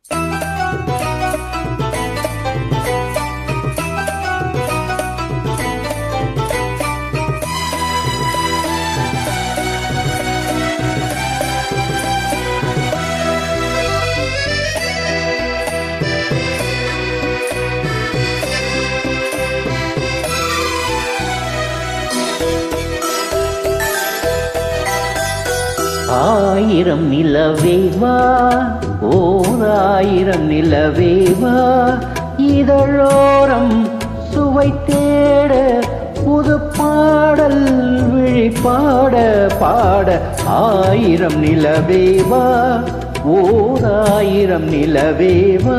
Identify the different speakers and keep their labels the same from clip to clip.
Speaker 1: ஆயிரம் நிலவே வா ஓர் ஆயிரம் நிலவே வா இதழோரம் சுவை தேட புது பாடல் விழி பாட பாட ஆயிரம் நிலவே வா ஓர் ஆயிரம் நிலவே வா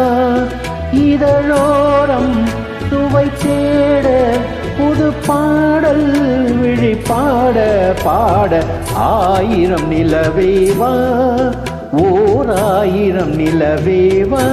Speaker 1: இதழோரம் சுவை தேட புது பாடல் விழி பாட பாட ஆயிரம் நிலவேவா ஓர் ஆயிரம் நிலவேவா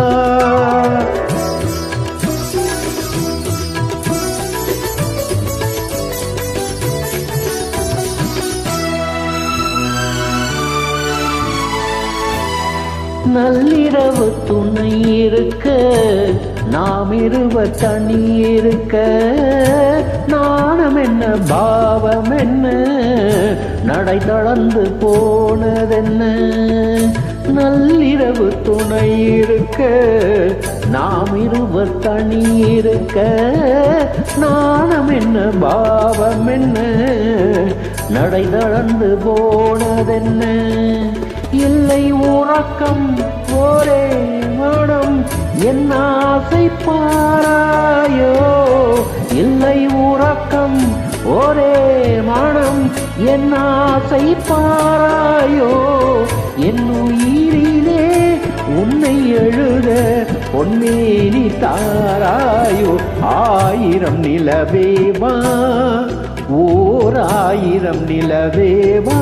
Speaker 1: நள்ளிரவு துணை இருக்க நாம் இருவர் தனி இருக்க நாணம் என்ன பாவம் என்ன நடை தளர்ந்து போனதென்ன நள்ளிரவு துணை இருக்க நாம் இருவர் தனி இருக்க நாணம் என்ன பாவம் என்ன நடை தளர்ந்து போனதென்ன இல்லை உறக்கம் ஒரே மனம் என் ஆசை பாராயோ இல்லை உறக்கம் ஒரே மனம் என் ஆசை பாராயோ என் உயிரிலே உன்னை எழுத பொன்னேனி தாராயோ ஆயிரம் நிலவேவா ஓர் ஆயிரம் நிலவேவா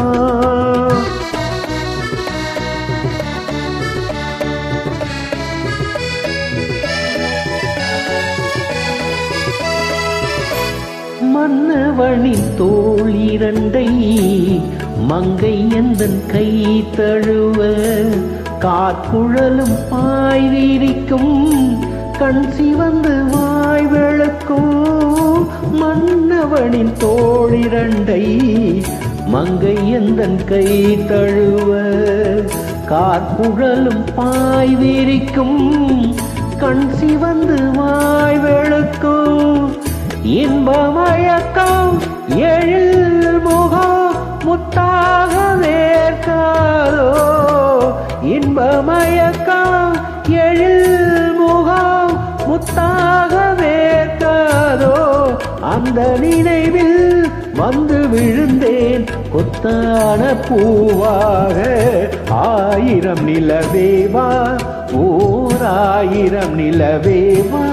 Speaker 1: மன்னவனின் தோள் இரண்டை மங்கை எந்தன் கை தழுவ காற்குழலும் பாய் விரிக்கும் கண் சிவந்து வாய் விளக்கும் மன்னவனின் தோள் இரண்டை மங்கை எந்தன் கை தழுவ காற்குழலும் பாய் விரிக்கும் கண் சிவந்து வாய் வெளுக்கும் இன்பமயக்கம் எழில் முகம் முத்தாக வேர்க்காதோ இன்பமயக்கம் எழில் முகம் முத்தாக வேர்க்காதோ அந்த நினைவில் வந்து விழுந்தேன் கொத்தான பூவாக ஆயிரம் நிலவேவா ஓர் ஆயிரம் நிலவேவா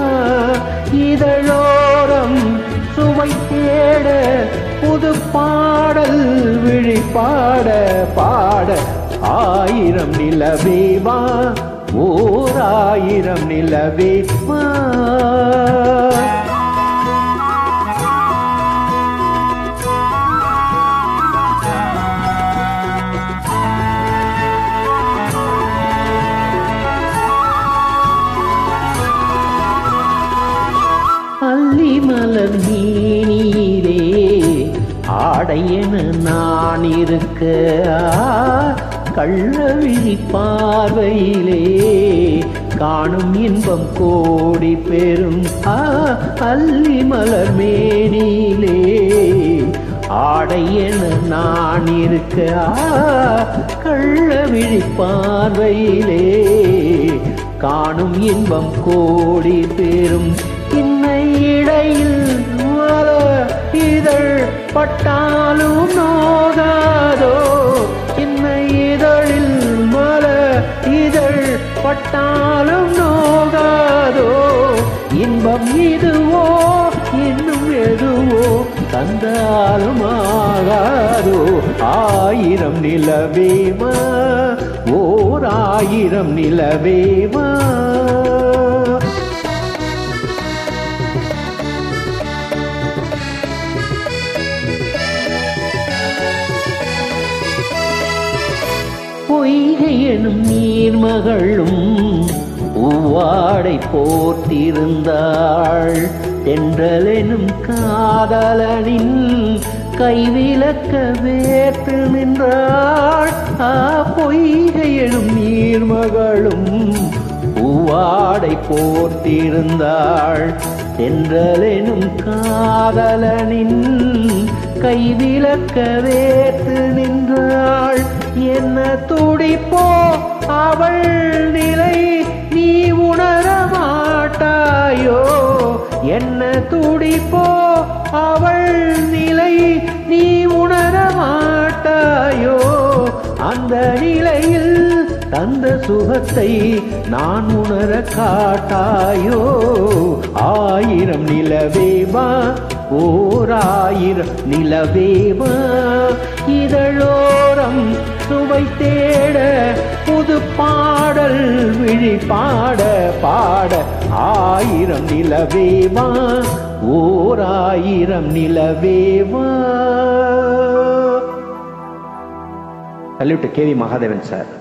Speaker 1: இதழோரம் சுவை தேட புது பாடல் விழி பாட பாட ஆயிரம் நிலவேவா ஓர் ஆயிரம் நிலவேவா அள்ளி மலர் நீரே ஆடையென நான் இருக்க கள்ளவிழி பார்வையிலே காணும் இன்பம் கோடி பெறும் ஆ அள்ளி மலர் மேனிலே ஆடையென நான் இருக்க கள்ளவிழி பார்வையிலே காணும் இன்பம் கோடி பெறும் இன்னை இடையில் மல இதழ் பட்டாலும் நோகாதோ இன்னை இதழில் மல இதழ் பட்டாலும் நோகாதோ இன்பம் இதுவோ இன்னும் எதுவோ தந்தாலும் ஆகாதோ ஆயிரம் நிலவேமா ஓர் ஆயிரம் நிலவேமா பொய் பொய்கை எனும் நீர்மகளும் பூவாடை போர்த்திருந்தாள் தென்றலெனும் காதலனின் கைவிலக்க வேத்து நின்றாள் ஆ பொய்கை எனும் நீர்மகளும் பூவாடை போர்த்திருந்தாள் தென்றலெனும் காதலனின் கைவிலக்க வேத்து நின்றாள் என்ன துடிப்போ அவள் நிலை நீ உணர மாட்டாயோ என்ன துடிப்போ அவள் நிலை நீ உணர மாட்டாயோ அந்த நிலையில் தந்த சுகத்தை நான் உணர காட்டாயோ ஆயிரம் நிலவேவா ஓர் ஆயிரம் நிலவேவா இதழோரம் சுவை தேட புது பாடல் விழி பாட பாட ஆயிரம் நிலவேவா ஓர் ஆயிரம் நிலவேவா
Speaker 2: சல்யூட் கேவி மகாதேவன் சார்